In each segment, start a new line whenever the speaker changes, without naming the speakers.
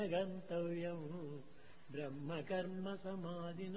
గంతవ్యం బ్రహ్మకర్మ సమాధిన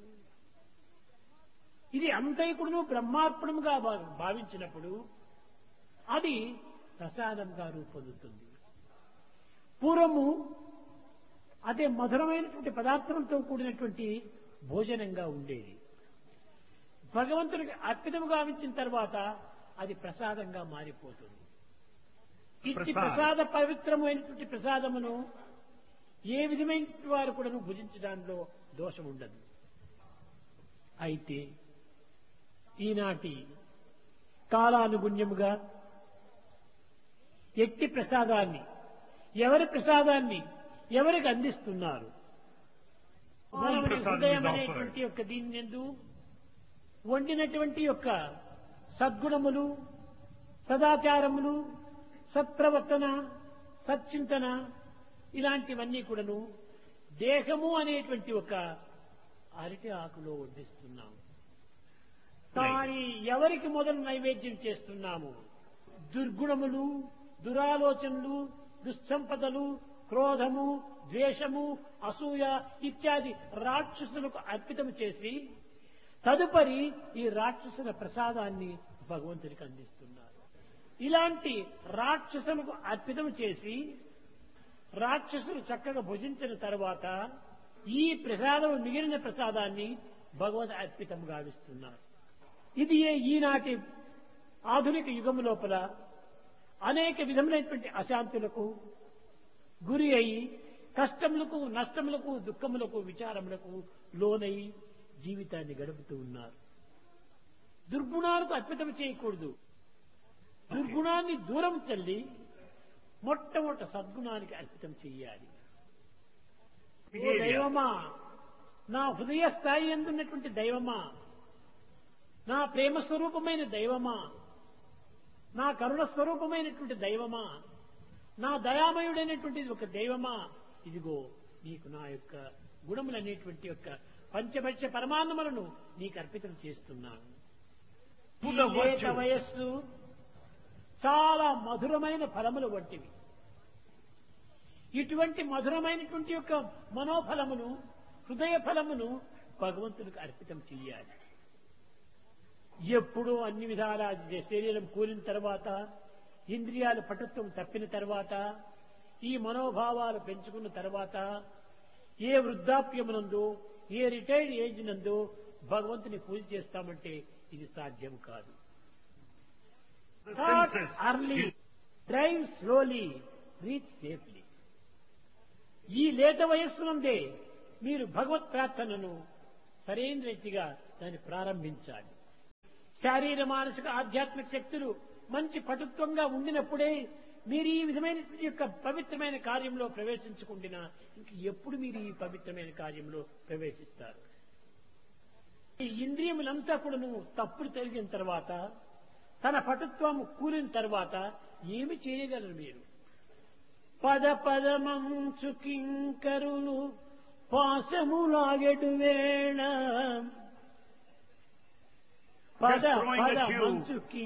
ఇది అంతైకుడును బ్రహ్మార్పణముగా భా- భావించినప్పుడు అది ప్రసాదంగా రూపొందుతుంది పూర్వము అదే మధురమైనటువంటి పదార్థంతో కూడినటువంటి భోజనంగా ఉండేది భగవంతుడికి అర్పితము గావించిన తర్వాత అది ప్రసాదంగా మారిపోతుంది ఇట్టి
ప్రసాదం.
ప్రసాద పవిత్రమైనటువంటి ప్రసాదమును ఏ విధమైన వారు కూడా భుజించడంలో దోషం ఉండదు అయితే ఈనాటి కాలానుగుణ్యముగా ఎట్టి ప్రసాదాన్ని ఎవరి ప్రసాదాన్ని ఎవరికి అందిస్తున్నారు మానవుని
ప్రసాదం
హృదయం
is
అనేటువంటి యొక్క దీని ఎందు వండినటువంటి యొక్క సద్గుణములు సదాచారములు సత్ప్రవర్తన సచ్చింతన ఇలాంటివన్నీ కూడాను దేహము అనేటువంటి ఒక అరటి ఆకులో వడ్డిస్తున్నాము కానీ ఎవరికి మొదలు నైవేద్యం చేస్తున్నాము దుర్గుణములు దురాలోచనలు దుస్సంపదలు క్రోధము ద్వేషము అసూయ ఇత్యాది రాక్షసులకు అర్పితం చేసి తదుపరి ఈ రాక్షసుల ప్రసాదాన్ని భగవంతునికి అందిస్తున్నారు ఇలాంటి రాక్షసులకు అర్పితం చేసి రాక్షసులు చక్కగా భుజించిన తర్వాత ఈ ప్రసాదం మిగిలిన ప్రసాదాన్ని భగవద్ అర్పితం గావిస్తున్నారు ఇది ఏ- ఈనాటి ఆధునిక యుగం లోపల అనేక విధములైనటువంటి అశాంతులకు గురి అయి కష్టములకు నష్టములకు దుఃఖములకు విచారములకు లోనై జీవితాన్ని గడుపుతూ ఉన్నారు దుర్గుణాలకు అర్పితం చేయకూడదు దుర్గుణాన్ని దూరం తల్లి మొట్టమొదట సద్గుణానికి అర్పితం చెయ్యాలి ఓ
Behavior.
దైవమా నా హృదయ స్థాయి ఎందున్నటువంటి దైవమా నా ప్రేమ స్వరూపమైన దైవమా నా కరుణ స్వరూపమైనటువంటి దైవమా నా దయామయుడైనటువంటి ఒక దైవమా ఇదిగో నీకు నా యొక్క గుణములనేటువంటి యొక్క పంచభక్ష పరమాన్నములను నీకు అర్పితం చేస్తున్నాను
To the
ఈ లేత
virtue.
వయస్సు చాలా మధురమైన ఫలములు వంటివి ఇటువంటి మధురమైనటువంటి యొక్క మనోఫలమును హృదయ ఫలమును భగవంతునికి అర్పితం చెయ్యాలి ఎప్పుడూ అన్ని విధాల శరీరం కూలిన తర్వాత ఇంద్రియాల పటుత్వం తప్పిన తర్వాత ఈ మనోభావాలు పెంచుకున్న తర్వాత ఏ వృద్ధాప్యమునందు ఏ రిటైర్డ్ ఏజ్ నందు భగవంతుని పూజ చేస్తామంటే ఇది సాధ్యం కాదు
The
Start
senses.
early, drive slowly, reach safely. ఈ లేత వయస్సు నుండే మీరు భగవత్ ప్రార్థనను సరైన రీతిగా దాన్ని ప్రారంభించాలి శారీర మానసిక ఆధ్యాత్మిక శక్తులు మంచి పటుత్వంగా ఉండినప్పుడే మీరు ఈ విధమైన యొక్క పవిత్రమైన కార్యంలో ప్రవేశించకుండా ఇంక ఎప్పుడు మీరు ఈ పవిత్రమైన కార్యంలో ప్రవేశిస్తారు ఈ ఇంద్రియములంతా కూడాను తప్పుడు తెలిగిన తర్వాత తన పటుత్వం కూలిన తర్వాత ఏమి చేయగలరు మీరు పద పదమంచు కింకరులు పాశములాగెడు వేళ పద
Just throwing a
పద
cue.
మంచు